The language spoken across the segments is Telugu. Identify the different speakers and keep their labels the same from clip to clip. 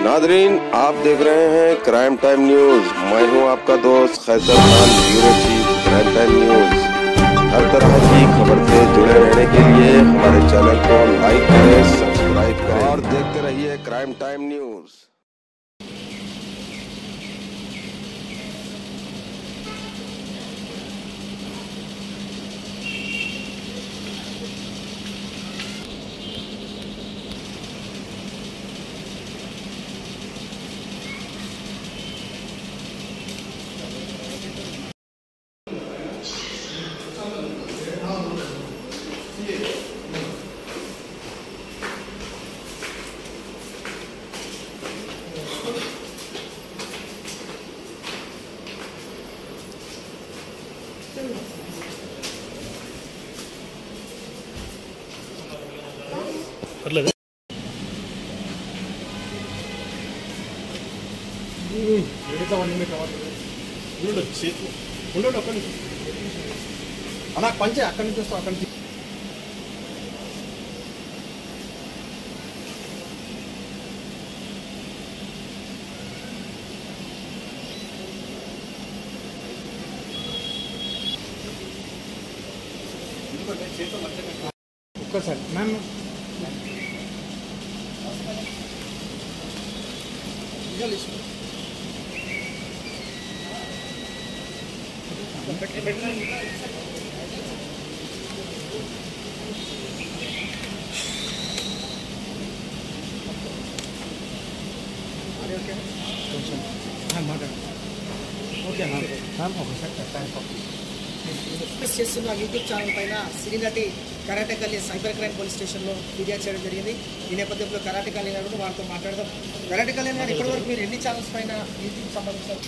Speaker 1: नादरीन आप देख रहे हैं क्राइम टाइम न्यूज मैं हूं आपका दोस्त Qaiser Khan bureau chief crime time news हर तरह की खबर से जुड़े रहने के लिए हमारे चैनल को लाइक करें सब्सक्राइब करें और देखते रहिए क्राइम टाइम न्यूज
Speaker 2: పర్లేదు ఉండు చేతులు ఉండు అక్కడి నుంచి అలా పంచే అక్కడి నుంచి వస్తావు అక్కడి నుంచి ఒక్కసారి మ్యామ్ కొంచెం మాట్లాడు ఓకే మ్యామ్ మ్యామ్ ఒకసారి థ్యాంక్
Speaker 3: ఎక్స్ప్రెస్ చేస్తున్న యూట్యూబ్ ఛానల్ పైన సిరినటి karate Kalyan cyber crime police స్టేషన్లో ఫిర్యాదు చేయడం జరిగింది ఈ నేపథ్యంలో కరాటే కళ్యాణ్ గారు వారితో మాట్లాడదాం కరాటే కళ్యాణ్ గారు ఇప్పటివరకు మీరు ఎన్ని ఛానల్స్ పైన యూట్యూబ్ సంబంధించిన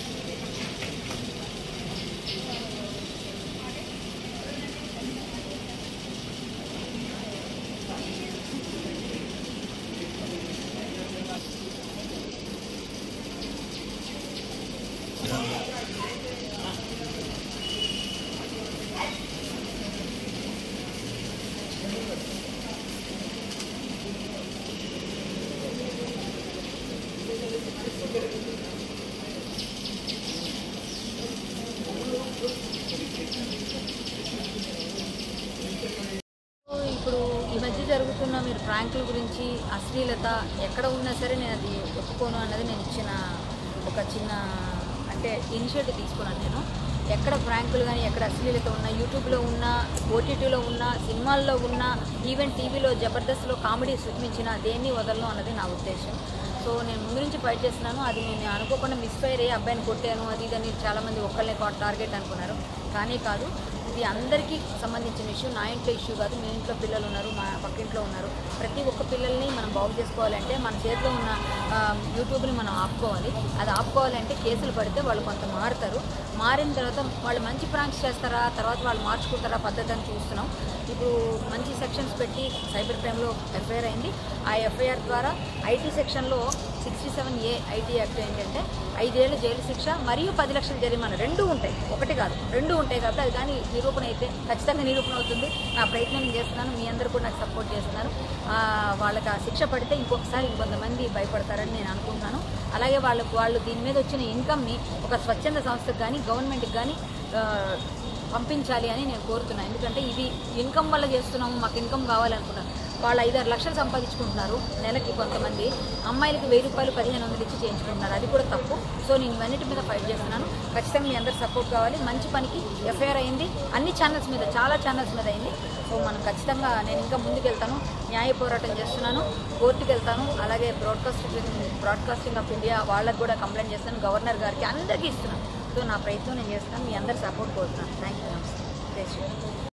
Speaker 4: ఇప్పుడు ఈ మధ్య జరుగుతున్న మీరు ప్రాంకుల గురించి అశ్లీలత ఎక్కడ ఉన్నా సరే నేను అది ఒప్పుకోను అన్నది నేను ఇచ్చిన ఒక చిన్న అంటే ఇనిషియేటివ్ తీసుకున్నాను నేను ఎక్కడ ప్రాంకులు కానీ ఎక్కడ అశ్లీలత ఉన్నా యూట్యూబ్లో ఉన్న ఓటీటీలో ఉన్న సినిమాల్లో ఉన్న ఈవెన్ టీవీలో జబర్దస్త్లో కామెడీ సృష్టించిన దేన్ని వదలను అన్నది నా ఉద్దేశం సో నేను ముందు నుంచి ఫైట్ చేస్తున్నాను అది నేను అనుకోకుండా మిస్ఫైర్ అయ్యి అబ్బాయిని కొట్టాను అది ఇదని చాలామంది ఒక్కళ్ళే టార్గెట్ అనుకున్నారు కానీ కాదు ఇది అందరికీ సంబంధించిన ఇష్యూ నా ఇంట్లో ఇష్యూ కాదు మీ ఇంట్లో పిల్లలు ఉన్నారు మా పక్కింట్లో ఉన్నారు ప్రతి ఒక్క పిల్లల్ని మనం బాగు చేసుకోవాలంటే మన చేతిలో ఉన్న ఆ, యూట్యూబ్ని మనం ఆపుకోవాలి అది ఆపుకోవాలంటే కేసులు పడితే వాళ్ళు కొంత మారుతారు మారిన తర్వాత వాళ్ళు మంచి ప్రాంక్స్ చేస్తారా తర్వాత వాళ్ళు మార్చుకుంటారా పద్ధతి అని చూస్తున్నాం ఇప్పుడు మంచి సెక్షన్స్ పెట్టి సైబర్ క్రైమ్లో ఎఫ్ఐఆర్ అయింది ఆ ఎఫ్ఐఆర్ ద్వారా ఐటీ సెక్షన్లో sixty seven A IT act ఏంటంటే ఐదేళ్ళు జైలు శిక్ష మరియు పది లక్షల జరిమానా రెండు ఉంటాయి ఒకటి కాదు రెండు ఉంటాయి కాబట్టి అది కానీ నిరూపణ అయితే ఖచ్చితంగా నిరూపణ అవుతుంది నా ప్రయత్నం నేను చేస్తున్నాను మీ అందరూ కూడా నాకు సపోర్ట్ చేస్తున్నారు ఆ, వాళ్ళకి ఆ శిక్ష పడితే ఇంకొకసారి ఇంకొంతమంది భయపడతారని నేను అనుకుంటున్నాను అలాగే వాళ్ళకు వాళ్ళు దీని మీద వచ్చిన ఇన్కమ్ని ఒక స్వచ్ఛంద సంస్థకు కానీ గవర్నమెంట్కి కానీ పంపించాలి అని నేను కోరుతున్నాను ఎందుకంటే ఇది ఇన్కమ్ వల్ల చేస్తున్నాము మాకు ఇన్కమ్ కావాలనుకున్నాను వాళ్ళు ఐదారు లక్షలు సంపాదించుకుంటున్నారు నెలకి కొంతమంది అమ్మాయిలకి వెయ్యి రూపాయలు పదిహేను వందలు ఇచ్చి చేయించుకుంటున్నారు అది కూడా తప్పు సో నేను ఇవన్నిటి మీద ఫైట్ చేస్తున్నాను ఖచ్చితంగా మీ అందరు సపోర్ట్ కావాలి మంచి పనికి ఎఫ్ఐఆర్ అయింది అన్ని ఛానల్స్ మీద చాలా ఛానల్స్ మీద అయింది సో మనం ఖచ్చితంగా నేను ఇంకా ముందుకెళ్తాను న్యాయ పోరాటం చేస్తున్నాను కోర్టుకి వెళ్తాను అలాగే బ్రాడ్కాస్టింగ్ బ్రాడ్కాస్టింగ్ ఆఫ్ ఇండియా వాళ్ళకి కూడా కంప్లైంట్ చేస్తాను గవర్నర్ గారికి అందరికీ ఇస్తున్నాను సో నా ప్రయత్నం నేను చేస్తాను మీ అందరు సపోర్ట్ కోరుతున్నాను థ్యాంక్ యూ నమస్తే జై శ్రీరామ్